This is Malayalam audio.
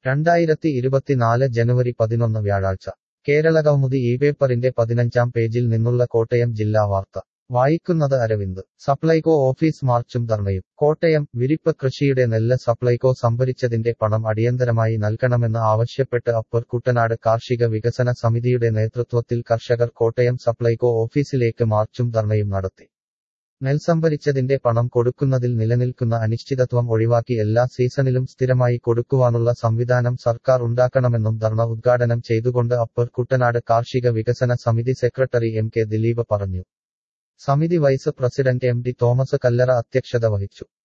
രണ്ടായിരത്തി ഇരുപത്തിനാല് ജനുവരി പതിനൊന്ന് വ്യാഴാഴ്ച കേരളകൗമുദി ഈ പേപ്പറിന്റെ പതിനഞ്ചാം പേജിൽ നിന്നുള്ള കോട്ടയം ജില്ലാ വാർത്ത വായിക്കുന്നത് അരവിന്ദ് സപ്ലൈകോ ഓഫീസ് മാർച്ചും ധർണയും കോട്ടയം വിരിപ്പ് കൃഷിയുടെ നെല്ല് സപ്ലൈകോ സംഭരിച്ചതിന്റെ പണം അടിയന്തരമായി നൽകണമെന്ന് ആവശ്യപ്പെട്ട് അപ്പർ കുട്ടനാട് കാർഷിക വികസന സമിതിയുടെ നേതൃത്വത്തിൽ കർഷകർ കോട്ടയം സപ്ലൈകോ ഓഫീസിലേക്ക് മാർച്ചും ധർണയും നടത്തി നെൽസംഭരിച്ചതിന്റെ പണം കൊടുക്കുന്നതിൽ നിലനിൽക്കുന്ന അനിശ്ചിതത്വം ഒഴിവാക്കി എല്ലാ സീസണിലും സ്ഥിരമായി കൊടുക്കുവാനുള്ള സംവിധാനം സർക്കാർ ഉണ്ടാക്കണമെന്നും ധർണ ഉദ്ഘാടനം ചെയ്തുകൊണ്ട് അപ്പർ കുട്ടനാട് കാർഷിക വികസന സമിതി സെക്രട്ടറി എം കെ ദിലീപ് പറഞ്ഞു സമിതി vice president M D Thomas Kallara അധ്യക്ഷത വഹിച്ചു